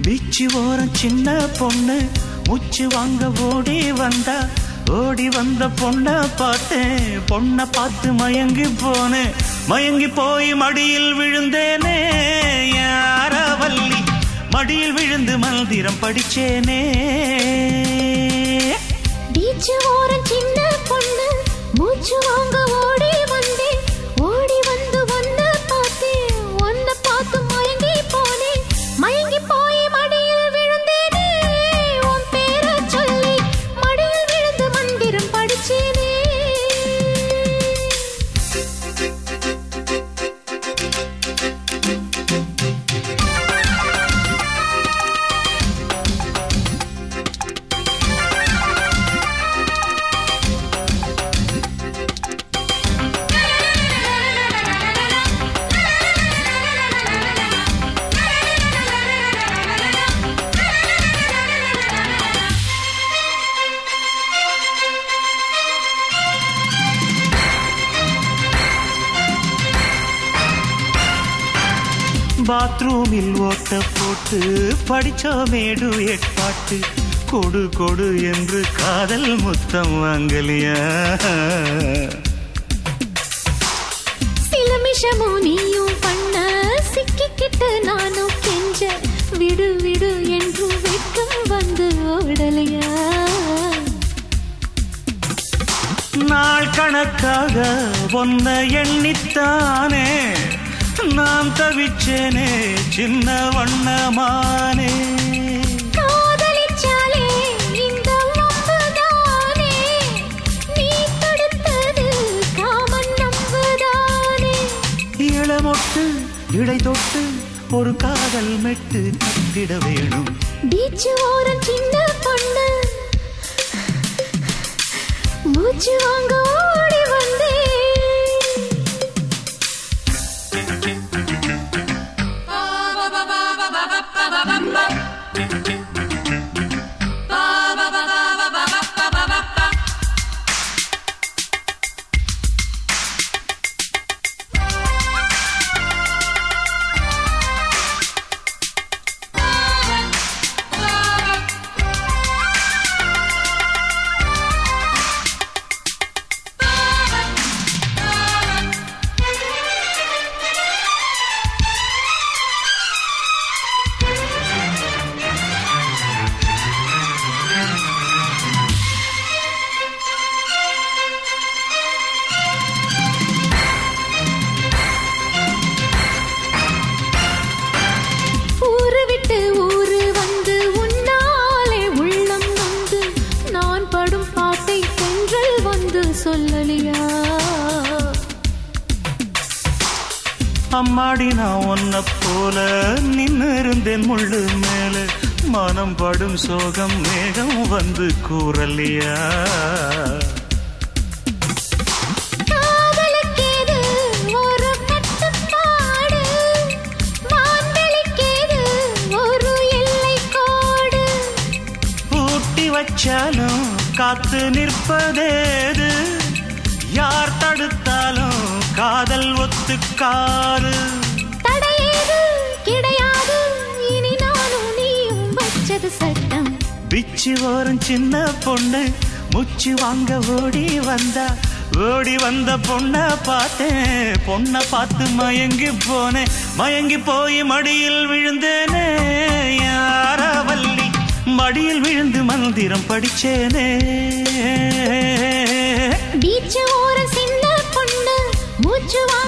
beach ஓரம் சின்ன பொண்ணு மூச்சு வாங்க ஓடி வந்தா ஓடி வந்த பொண்ண பார்த்தேன் பொண்ண பார்த்து மயங்கி போனேன் மயங்கி போய் மடியில் விழுந்தேனே யாரவல்லி மடியில் விழுந்து மந்திரம் படிச்சேனே பீச்சு ஓரம் சின்ன பொண்ணு மூச்சு வாங்க ஓடி வந்தேன் ஓடி வந்து ஒன்ன பார்த்தேன் ஒன்ன பார்த்து மயங்கி போனேன் மயங்கி போய் மடியில் விழுந்தேனே உன் பேரை சொல்லி மடியில் விழுந்து மந்திரம் படிச்சேனே பாத்ரூமில் ஓட்ட போட்டு படிச்சோமேடு எட்பாட்டு கொடு கொடு என்று காதல் முத்தம் வாங்கலியா சில நிமிஷமும் நீயும் பண்ண சிக்கிக்கிட்டு நானும் கெஞ்ச விடு விடு என்று வெட்கம் வந்து ஓடலையா நாள் கணக்காக ஒன்ன எண்ணித்தானே நான் தவிச்சேனே சின்ன வண்ணமானே காதலிச்சாலே இந்த வம்புதானே நீ தடுத்தது காமன் நம்புதானே இளமொட்டு இடை தொட்டு ஒரு காதல் மெட்டு கட்டிட வேணும் பீச்சு ஓரம் சின்ன பொண்ணு மூச்சு வாங்க ஓடி வந்தேன் ஊரு விட்டு ஊரு வந்து உன்னாலே உள்ளம் வந்து நான் படும் பாட்டை தென்றல் வந்து சொல்லலியா அம்மாடி நான் ஒன்ன போல நின்னு இருந்தேன் முள்ளு மேல மனம் படும் சோகம் மேகம் வந்து கூறலியா காதலுக்கேது ஒரு கட்டுப்பாடு மாந்தளிக்கேது ஒரு எல்லை கோடு பூட்டி வச்சாலும் காத்து நிற்பதேது யார் தடுத்தாலும் காதல் ஒத்துக்காது தடையேது கிடையாது இனி நானும் நீயும் வச்சது சட்டம் பிச்சு ஓரம் சின்ன பொண்ணு முச்சு வாங்க ஓடி வந்தா ஓடி வந்த பொண்ண பார்த்தேன் பொண்ண பார்த்து மயங்கி போனேன் மயங்கி போய் மடியில் விழுந்தேனே யாரவல்லி மடியில் விழுந்து மந்திரம் படிச்சேனே பீச்சு ஓர சின்ன பொண்ணு மூச்சு